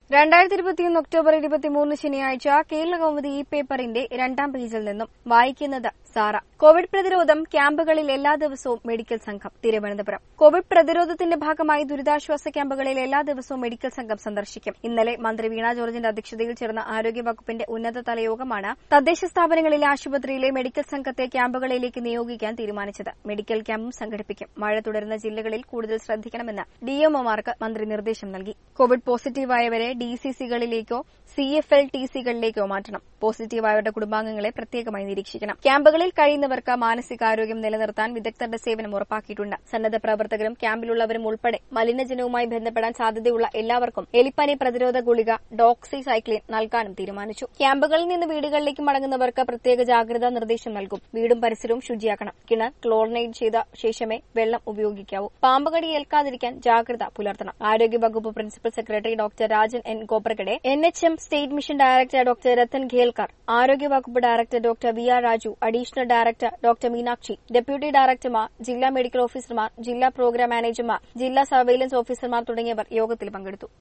രണ്ടായിരത്തി ഇരുപത്തിയൊന്ന് ഒക്ടോബർ ഇരുപത്തിമൂന്ന് ശനിയാഴ്ച കേരള കൗമുദി ഈ പേപ്പറിന്റെ രണ്ടാം പേജിൽ നിന്നും വായിക്കുന്നത് സാറ കോവിഡ് പ്രതിരോധം ക്യാമ്പുകളിൽ എല്ലാ ദിവസവും മെഡിക്കൽ സംഘം തിരുവനന്തപുരം കോവിഡ് പ്രതിരോധത്തിന്റെ ഭാഗമായി ദുരിതാശ്വാസ ക്യാമ്പുകളിൽ എല്ലാ ദിവസവും മെഡിക്കൽ സംഘം സന്ദർശിക്കും ഇന്നലെ മന്ത്രി വീണ ജോർജിന്റെ അധ്യക്ഷതയിൽ ചേർന്ന ആരോഗ്യവകുപ്പിന്റെ ഉന്നതതല യോഗമാണ് തദ്ദേശ സ്ഥാപനങ്ങളിലെ ആശുപത്രിയിലെ മെഡിക്കൽ സംഘത്തെ ക്യാമ്പുകളിലേക്ക് നിയോഗിക്കാൻ തീരുമാനിച്ചത് മെഡിക്കൽ ക്യാമ്പും സംഘടിപ്പിക്കും മഴ തുടരുന്ന ജില്ലകളിൽ കൂടുതൽ ശ്രദ്ധിക്കണമെന്ന് ഡിഎംഒമാർക്ക് മന്ത്രി നിർദ്ദേശം നൽകി കോവിഡ് പോസിറ്റീവായവരെ ഡിസിസികളിലേക്കോ സി എഫ് എൽ ടി സികളിലേക്കോ മാറ്റണം പോസിറ്റീവായവരുടെ കുടുംബാംഗങ്ങളെ പ്രത്യേകമായി നിരീക്ഷിക്കണം ക്യാമ്പുകളിൽ കഴിയുന്നവർക്ക് മാനസികാരോഗ്യം നിലനിർത്താൻ വിദഗ്ധരുടെ സേവനം ഉറപ്പാക്കിയിട്ടുണ്ട് സന്നദ്ധ പ്രവർത്തകരും ക്യാമ്പിലുള്ളവരും ഉൾപ്പെടെ മലിനജനവുമായി ബന്ധപ്പെടാൻ സാധ്യതയുള്ള എല്ലാവർക്കും എലിപ്പനി പ്രതിരോധ ഗുളിക ഡോക്സി സൈക്ലിൻ നൽകാനും തീരുമാനിച്ചു ക്യാമ്പുകളിൽ നിന്ന് വീടുകളിലേക്ക് മടങ്ങുന്നവർക്ക് പ്രത്യേക ജാഗ്രതാ നിർദ്ദേശം നൽകും വീടും പരിസരവും ശുചിയാക്കണം കിണർ ക്ലോറിനേറ്റ് ചെയ്ത ശേഷമേ വെള്ളം ഉപയോഗിക്കാവൂ പാമ്പുകടി ഏൽക്കാതിരിക്കാൻ ജാഗ്രത പുലർത്തണം ആരോഗ്യവകുപ്പ് principal secretary doctor Rajan N Khobragade N H M state mission director doctor Rathan Kelkar ആരോഗ്യവകുപ്പ് director doctor V R Raju additional director doctor Meenakshi deputy ഡയറക്ടർമാർ ജില്ലാ മെഡിക്കൽ ഓഫീസർമാർ ജില്ലാ പ്രോഗ്രാം മാനേജർമാർ ജില്ലാ സർവൈലൻസ് ഓഫീസർമാർ തുടങ്ങിയവർ യോഗത്തിൽ പങ്കെടുത്തു